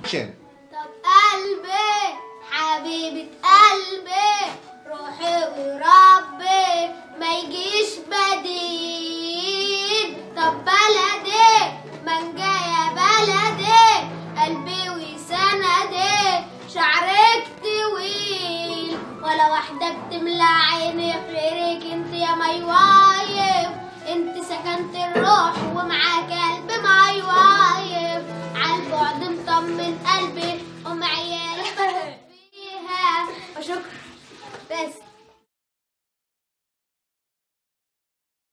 اكشن طب قلبي حبيبة قلبي روحي وربي ما يجيش بديل طب بلدي من يا بلدي قلبي وسندي شعرك طويل ولا واحدة بتملى عيني غيرك انت يا مي وايف انت سكنت